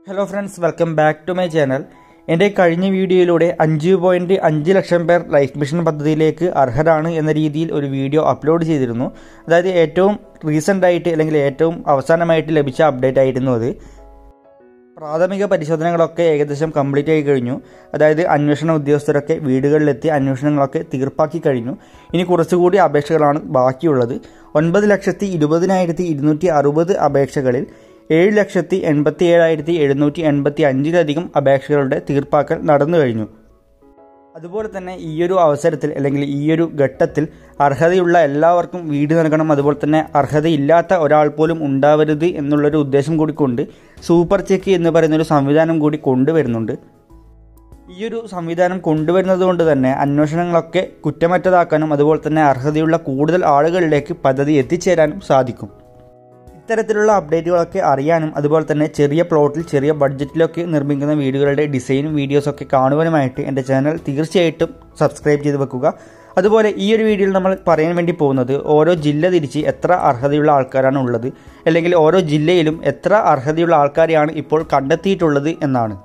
hello friends welcome back to my channel എൻ്റെ കഴിഞ്ഞ വീഡിയോയിലൂടെ അഞ്ച് പോയിൻറ്റ് അഞ്ച് ലക്ഷം പേർ ലൈഫ് മിഷൻ പദ്ധതിയിലേക്ക് അർഹരാണ് എന്ന രീതിയിൽ ഒരു വീഡിയോ അപ്ലോഡ് ചെയ്തിരുന്നു അതായത് ഏറ്റവും റീസെൻ്റ് ആയിട്ട് അല്ലെങ്കിൽ ഏറ്റവും അവസാനമായിട്ട് ലഭിച്ച അപ്ഡേറ്റ് ആയിരുന്നു അത് പ്രാഥമിക പരിശോധനകളൊക്കെ ഏകദേശം കംപ്ലീറ്റ് ആയി കഴിഞ്ഞു അതായത് അന്വേഷണ ഉദ്യോഗസ്ഥരൊക്കെ വീടുകളിലെത്തി അന്വേഷണങ്ങളൊക്കെ തീർപ്പാക്കി കഴിഞ്ഞു ഇനി കുറച്ചുകൂടി അപേക്ഷകളാണ് ബാക്കിയുള്ളത് ഒൻപത് ലക്ഷത്തി ഇരുപതിനായിരത്തി ഇരുന്നൂറ്റി അറുപത് അപേക്ഷകളിൽ ഏഴ് ലക്ഷത്തി എൺപത്തി ഏഴായിരത്തി എഴുന്നൂറ്റി എൺപത്തി അഞ്ചിലധികം അപേക്ഷകളുടെ തീർപ്പാക്കൽ നടന്നു കഴിഞ്ഞു അതുപോലെ തന്നെ ഈയൊരു അവസരത്തിൽ അല്ലെങ്കിൽ ഈയൊരു ഘട്ടത്തിൽ അർഹതയുള്ള എല്ലാവർക്കും വീട് നൽകണം അതുപോലെ തന്നെ അർഹതയില്ലാത്ത ഒരാൾ പോലും ഉണ്ടാവരുത് എന്നുള്ളൊരു ഉദ്ദേശം കൂടി കൊണ്ട് സൂപ്പർ ചെക്ക് എന്ന് പറയുന്നൊരു സംവിധാനം കൂടി കൊണ്ടുവരുന്നുണ്ട് ഈയൊരു സംവിധാനം കൊണ്ടുവരുന്നത് കൊണ്ട് തന്നെ അന്വേഷണങ്ങളൊക്കെ കുറ്റമറ്റതാക്കാനും അതുപോലെ തന്നെ അർഹതയുള്ള കൂടുതൽ ആളുകളിലേക്ക് പദ്ധതി എത്തിച്ചേരാനും സാധിക്കും ഇത്തരത്തിലുള്ള അപ്ഡേറ്റുകളൊക്കെ അറിയാനും അതുപോലെ തന്നെ ചെറിയ പ്ലോട്ടിൽ ചെറിയ ബഡ്ജറ്റിലൊക്കെ നിർമ്മിക്കുന്ന വീടുകളുടെ ഡിസൈനും വീഡിയോസൊക്കെ കാണുവാനുമായിട്ട് എൻ്റെ ചാനൽ തീർച്ചയായിട്ടും സബ്സ്ക്രൈബ് ചെയ്ത് വെക്കുക അതുപോലെ ഈ ഒരു വീഡിയോയിൽ നമ്മൾ പറയാൻ വേണ്ടി പോകുന്നത് ഓരോ ജില്ല തിരിച്ച് എത്ര അർഹതയുള്ള ആൾക്കാരാണ് ഉള്ളത് അല്ലെങ്കിൽ ഓരോ ജില്ലയിലും എത്ര അർഹതയുള്ള ആൾക്കാരെയാണ് ഇപ്പോൾ കണ്ടെത്തിയിട്ടുള്ളത് എന്നാണ്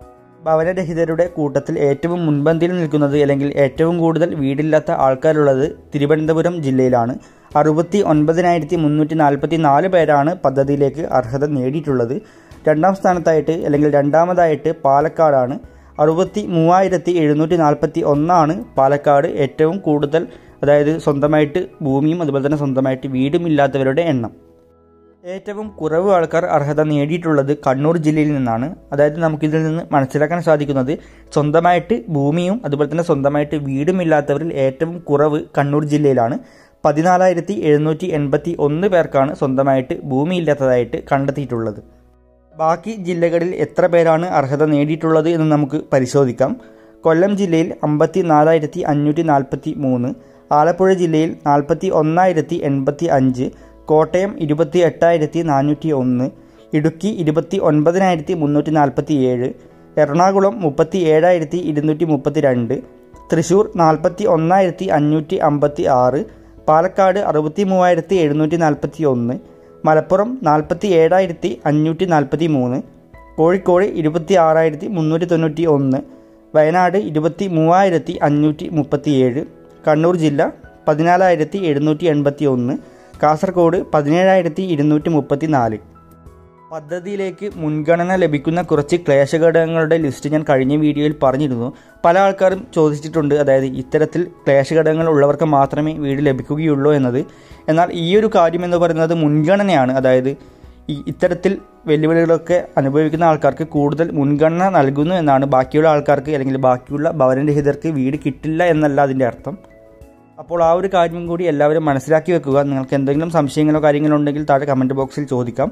ഭവനരഹിതരുടെ കൂട്ടത്തിൽ ഏറ്റവും മുൻപന്തിയിൽ നിൽക്കുന്നത് അല്ലെങ്കിൽ ഏറ്റവും കൂടുതൽ വീടില്ലാത്ത ആൾക്കാരുള്ളത് തിരുവനന്തപുരം ജില്ലയിലാണ് അറുപത്തി ഒൻപതിനായിരത്തി മുന്നൂറ്റി നാൽപ്പത്തി നാല് പേരാണ് പദ്ധതിയിലേക്ക് അർഹത നേടിയിട്ടുള്ളത് രണ്ടാം സ്ഥാനത്തായിട്ട് അല്ലെങ്കിൽ രണ്ടാമതായിട്ട് പാലക്കാടാണ് അറുപത്തി മൂവായിരത്തി എഴുന്നൂറ്റി നാൽപ്പത്തി ഒന്നാണ് പാലക്കാട് ഏറ്റവും കൂടുതൽ അതായത് സ്വന്തമായിട്ട് ഭൂമിയും അതുപോലെ തന്നെ സ്വന്തമായിട്ട് വീടും ഇല്ലാത്തവരുടെ എണ്ണം ഏറ്റവും കുറവ് ആൾക്കാർ അർഹത നേടിയിട്ടുള്ളത് കണ്ണൂർ ജില്ലയിൽ നിന്നാണ് അതായത് നമുക്കിതിൽ നിന്ന് മനസ്സിലാക്കാൻ സാധിക്കുന്നത് സ്വന്തമായിട്ട് ഭൂമിയും അതുപോലെ തന്നെ സ്വന്തമായിട്ട് വീടും ഇല്ലാത്തവരിൽ ഏറ്റവും കുറവ് കണ്ണൂർ ജില്ലയിലാണ് പതിനാലായിരത്തി എഴുന്നൂറ്റി എൺപത്തി ഒന്ന് പേർക്കാണ് സ്വന്തമായിട്ട് ഭൂമിയില്ലാത്തതായിട്ട് കണ്ടെത്തിയിട്ടുള്ളത് ബാക്കി ജില്ലകളിൽ എത്ര പേരാണ് അർഹത നേടിയിട്ടുള്ളത് എന്ന് നമുക്ക് പരിശോധിക്കാം കൊല്ലം ജില്ലയിൽ അമ്പത്തി നാലായിരത്തി അഞ്ഞൂറ്റി നാൽപ്പത്തി മൂന്ന് ആലപ്പുഴ ജില്ലയിൽ നാൽപ്പത്തി ഒന്നായിരത്തി എൺപത്തി അഞ്ച് കോട്ടയം ഇരുപത്തി എട്ടായിരത്തി നാനൂറ്റി ഒന്ന് ഇടുക്കി ഇരുപത്തി ഒൻപതിനായിരത്തി മുന്നൂറ്റി നാൽപ്പത്തി ഏഴ് എറണാകുളം മുപ്പത്തി ഏഴായിരത്തി ഇരുന്നൂറ്റി മുപ്പത്തി രണ്ട് തൃശൂർ നാൽപ്പത്തി ഒന്നായിരത്തി അഞ്ഞൂറ്റി അമ്പത്തി ആറ് പാലക്കാട് അറുപത്തി മൂവായിരത്തി എഴുന്നൂറ്റി നാൽപ്പത്തി ഒന്ന് മലപ്പുറം നാൽപ്പത്തി ഏഴായിരത്തി അഞ്ഞൂറ്റി നാൽപ്പത്തി മൂന്ന് കോഴിക്കോട് ഇരുപത്തി ആറായിരത്തി മുന്നൂറ്റി തൊണ്ണൂറ്റി ഒന്ന് വയനാട് ഇരുപത്തി മൂവായിരത്തി അഞ്ഞൂറ്റി മുപ്പത്തി ഏഴ് കണ്ണൂർ ജില്ല പതിനാലായിരത്തി എഴുന്നൂറ്റി എൺപത്തി ഒന്ന് കാസർഗോഡ് പതിനേഴായിരത്തി ഇരുന്നൂറ്റി മുപ്പത്തി നാല് പദ്ധതിയിലേക്ക് മുൻഗണന ലഭിക്കുന്ന കുറച്ച് ക്ലേശഘടകങ്ങളുടെ ലിസ്റ്റ് ഞാൻ കഴിഞ്ഞ വീഡിയോയിൽ പറഞ്ഞിരുന്നു പല ആൾക്കാരും ചോദിച്ചിട്ടുണ്ട് അതായത് ഇത്തരത്തിൽ ക്ലേശഘടകങ്ങൾ ഉള്ളവർക്ക് മാത്രമേ വീട് ലഭിക്കുകയുള്ളൂ എന്നത് എന്നാൽ ഈ ഒരു കാര്യം എന്ന് പറയുന്നത് മുൻഗണനയാണ് അതായത് ഈ ഇത്തരത്തിൽ വെല്ലുവിളികളൊക്കെ അനുഭവിക്കുന്ന ആൾക്കാർക്ക് കൂടുതൽ മുൻഗണന നൽകുന്നു എന്നാണ് ബാക്കിയുള്ള ആൾക്കാർക്ക് അല്ലെങ്കിൽ ബാക്കിയുള്ള ഭവനരഹിതർക്ക് വീട് കിട്ടില്ല എന്നല്ല അതിൻ്റെ അർത്ഥം അപ്പോൾ ആ ഒരു കാര്യം കൂടി എല്ലാവരും മനസ്സിലാക്കി വെക്കുക നിങ്ങൾക്ക് എന്തെങ്കിലും സംശയങ്ങളോ കാര്യങ്ങളോ ഉണ്ടെങ്കിൽ താഴെ കമൻറ്റ് ബോക്സിൽ ചോദിക്കാം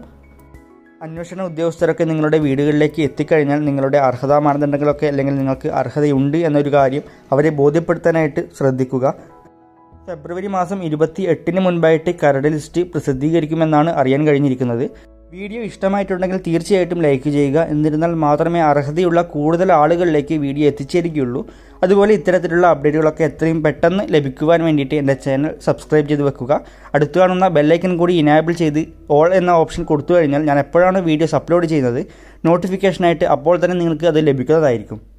അന്വേഷണ ഉദ്യോഗസ്ഥരൊക്കെ നിങ്ങളുടെ വീടുകളിലേക്ക് എത്തിക്കഴിഞ്ഞാൽ നിങ്ങളുടെ അർഹതാ മാനദണ്ഡങ്ങളൊക്കെ അല്ലെങ്കിൽ നിങ്ങൾക്ക് അർഹതയുണ്ട് എന്നൊരു കാര്യം അവരെ ബോധ്യപ്പെടുത്താനായിട്ട് ശ്രദ്ധിക്കുക ഫെബ്രുവരി മാസം ഇരുപത്തി എട്ടിന് മുൻപായിട്ട് കരട് ലിസ്റ്റ് പ്രസിദ്ധീകരിക്കുമെന്നാണ് അറിയാൻ കഴിഞ്ഞിരിക്കുന്നത് വീഡിയോ ഇഷ്ടമായിട്ടുണ്ടെങ്കിൽ തീർച്ചയായിട്ടും ലൈക്ക് ചെയ്യുക എന്നിരുന്നാൽ മാത്രമേ അർഹതയുള്ള കൂടുതൽ ആളുകളിലേക്ക് വീഡിയോ എത്തിച്ചേരുകയുള്ളൂ അതുപോലെ ഇത്തരത്തിലുള്ള അപ്ഡേറ്റുകളൊക്കെ എത്രയും പെട്ടെന്ന് ലഭിക്കുവാൻ വേണ്ടിയിട്ട് എൻ്റെ ചാനൽ സബ്സ്ക്രൈബ് ചെയ്ത് വെക്കുക അടുത്ത് കാണുന്ന ബെല്ലൈക്കൻ കൂടി ഇനാബിൾ ചെയ്ത് ഓൾ എന്ന ഓപ്ഷൻ കൊടുത്തു കഴിഞ്ഞാൽ ഞാൻ എപ്പോഴാണ് വീഡിയോസ് അപ്ലോഡ് ചെയ്യുന്നത് നോട്ടിഫിക്കേഷനായിട്ട് അപ്പോൾ തന്നെ നിങ്ങൾക്ക് അത് ലഭിക്കുന്നതായിരിക്കും